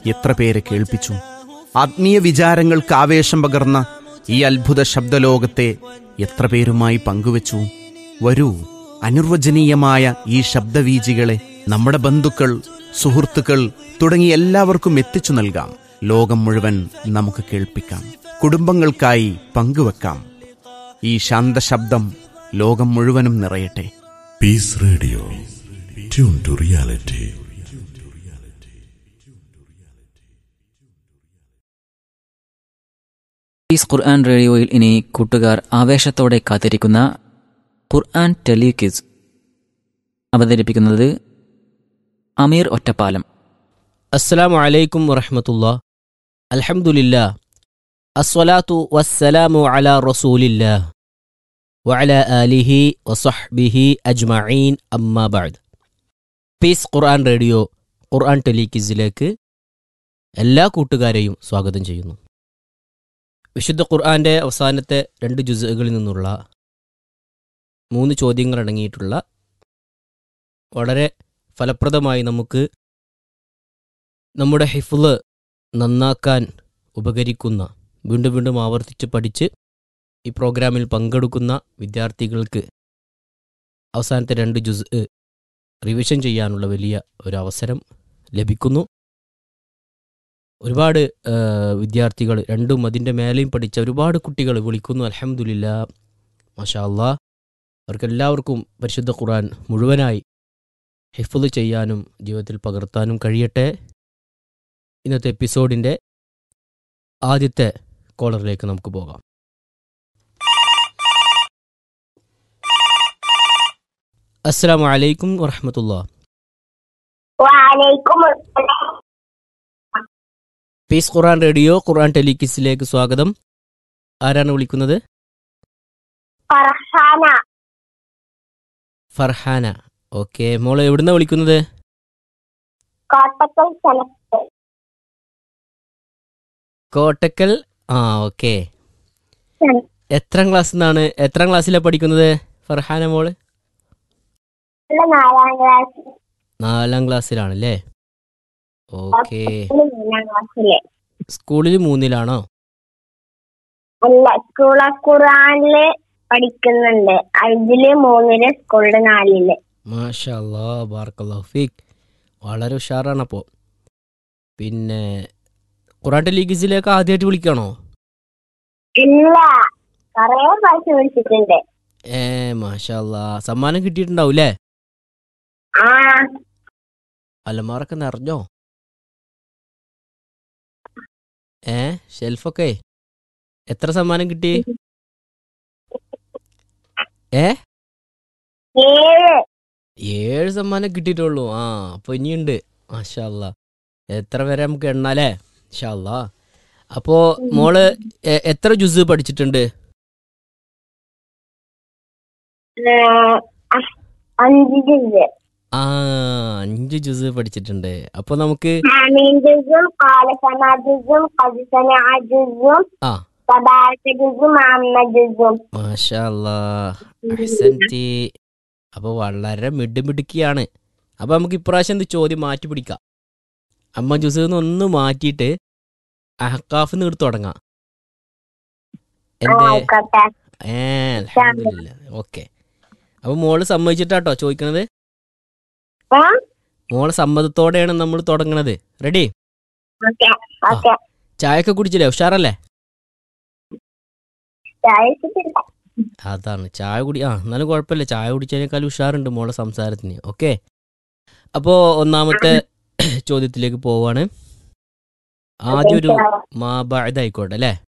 എത്ര പേരെ കേൾപ്പിച്ചു ആത്മീയ വിചാരങ്ങൾക്ക് ആവേശം പകർന്ന ഈ അത്ഭുത ശബ്ദലോകത്തെ എത്ര പേരുമായി പങ്കുവച്ചു വരൂ അനിർവചനീയമായ ഈ ശബ്ദവീജികളെ നമ്മുടെ ബന്ധുക്കൾ സുഹൃത്തുക്കൾ തുടങ്ങി എല്ലാവർക്കും എത്തിച്ചു നൽകാം ലോകം മുഴുവൻ നമുക്ക് കേൾപ്പിക്കാം കുടുംബങ്ങൾക്കായി പങ്കുവെക്കാം ഈ ശാന്തശബ്ദം ലോകം മുഴുവനും നിറയട്ടെ peace radio tune to reality is Quran റേഡിയോയിൽ ഇനി കൂട്ടുകാർ ആവേശത്തോടെ കാത്തിരിക്കുന്ന ഖുർആൻ ടെലിക്വിസ് അവതരിപ്പിക്കുന്നത് അമീർ ഒറ്റപ്പാലം അസ്സലാമു അലൈക്കും വറഹമത്തുള്ള അൽഹംദുലില്ല അസ്വലാത്തു വസ്സലാമു അല റസൂലില്ല വഅല ആലിഹി വസഹ്ബിഹി അജ്മഈൻ അമ്മാ ബഅദ് പീസ് ഖുർആൻ റേഡിയോ ഖുർആൻ ടെലിക്കിസിലേക്ക് എല്ലാ കൂട്ടുകാരെയും സ്വാഗതം ചെയ്യുന്നു വിശുദ്ധ ഖുർആന്റെ അവസാനത്തെ രണ്ട് ജുസുകളിൽ നിന്നുള്ള മൂന്ന് ചോദ്യങ്ങൾ അടങ്ങിയിട്ടുള്ള വളരെ ഫലപ്രദമായി നമുക്ക് നമ്മുടെ ഹിഫ്ല് നന്നാക്കാൻ ഉപകരിക്കുന്ന വീണ്ടും വീണ്ടും ആവർത്തിച്ച് പഠിച്ച് ഈ പ്രോഗ്രാമിൽ പങ്കെടുക്കുന്ന വിദ്യാർത്ഥികൾക്ക് അവസാനത്തെ രണ്ട് ജുസ് റിവിഷൻ ചെയ്യാനുള്ള വലിയ ഒരു അവസരം ലഭിക്കുന്നു ഒരുപാട് ആ, വിദ്യാർത്ഥികൾ രണ്ടും അതിൻ്റെ മേലെയും പഠിച്ച ഒരുപാട് കുട്ടികൾ വിളിക്കുന്നു അലഹമുല്ല മാഷാ അല്ലാ അവർക്കെല്ലാവർക്കും പരിശുദ്ധ ഖുർആൻ മുഴുവനായി ഹിഫ്ല് ചെയ്യാനും ജീവിതത്തിൽ പകർത്താനും കഴിയട്ടെ ഇന്നത്തെ എപ്പിസോഡിൻ്റെ ആദ്യത്തെ കോളറിലേക്ക് നമുക്ക് പോകാം അസ്സാം വലൈക്കും വറഹമത്തുള്ള വലൈക്കും അസ്സലാം. പീസ് ഖുർആൻ റേഡിയോ ഖുർആൻ ടെലിക്കിസിലേക്ക് സ്വാഗതം ആരാണ് വിളിക്കുന്നത് ഫർഹാന ഫർഹാന ഓക്കെ മോള് എവിടുന്ന വിളിക്കുന്നത് കോട്ടക്കൽ സെലക്ട് കോട്ടക്കൽ ആ ഓക്കെ എത്രാം ക്ലാസ് നിന്നാണ് എത്രാം ക്ലാസ്സിലാണ് പഠിക്കുന്നത് ഫർഹാന മോള് നാലാം ക്ലാസ് നാലാം ക്ലാസ്സിലാണല്ലേ ഓക്കെ മൂന്നാം ക്ലാസ്സില് സ്കൂളിൽ മൂന്നിലാണോ അല്ല സ്കൂൾ ഓഫ് ഖുർആനില് പഠിക്കുന്നുണ്ട് അതില് മൂന്നില് സ്കൂളില് നാലില് മാഷാ അല്ലാ ബാർക്കല്ലാഹു ഫീക്ക് വളരെ ഉഷാറാണ് അപ്പോൾ പിന്നെ ഖുറാൻ ലീഗീസിലേക്ക് ആദ്യമായിട്ട് വിളിക്കണോ ഇല്ല കൊറേ പ്രാവശ്യം വിളിച്ചിട്ടുണ്ട് ഏ മാഷാ അല്ലാ സമ്മാനം കിട്ടിയിട്ടുണ്ടാവും അല്ലേ ആ അലമാറൊക്കെ നിറഞ്ഞോ ഏ ഷെൽഫൊക്കെ എത്ര സമ്മാനം കിട്ടി ഏ ഏഴ് ഏഴ് സമ്മാനം കിട്ടിയിട്ടുള്ളൂ ആ അപ്പൊ ഇനിയുണ്ട് മാഷാ അല്ലാ എത്ര വരെ നമുക്ക് എണ്ണാലേ മാഷാ അല്ലാ അപ്പോ മോള് എ- എത്ര ജുസ് പഠിച്ചിട്ടുണ്ട് ഏ, അ- അഞ്ച് ജിസ് ആ അഞ്ച് ജുസ് പഠിച്ചിട്ടുണ്ട് അപ്പൊ നമുക്ക് ഹാമീൻ ജിസും കാലസന ജിസും കതിസന ജിസും ആ തബാരക ജിസും അഹമ്മദ് ജിസും മാഷാ അല്ലാ അഹ്സൻറ്റി അപ്പൊ വളരെ മിടുമിടുക്കിയാണ് അപ്പൊ നമുക്ക് ഇപ്രാവശ്യം എന്ത് ചോദ്യം മാറ്റി പിടിക്കാം അമ്മ ജുസ് ഒന്ന് മാറ്റിയിട്ട് അഹക്കാഫ് നിന്ന് എടുത്ത് തുടങ്ങാം ആ, എന്തേ ആയിക്കോട്ടെ ഏ അൽഹംദുലില്ല ഓക്കെ അപ്പൊ മോള് സമ്മതിച്ചിട്ടാട്ടോ ചോദിക്കണത് ആ മോളെ സമ്മതത്തോടെയാണ് നമ്മൾ തുടങ്ങണത് റെഡി ഓക്കെ ഓക്കെ ചായയൊക്കെ കുടിച്ചില്ലേ ഉഷാറല്ലേ കഴിച്ചിട്ടില്ല അതാണ് ചായ കുടി ആ എന്നാലും കുഴപ്പമില്ല ചായ കുടിച്ചതിനേക്കാൾ ഉഷാറുണ്ട് മോളെ സംസാരത്തിന് ഓക്കെ അപ്പോൾ ഒന്നാമത്തെ ചോദ്യത്തിലേക്ക് പോവാണ് ആദ്യം ഒരു മാ ബഅദ് ആയിക്കോട്ടെ അല്ലേ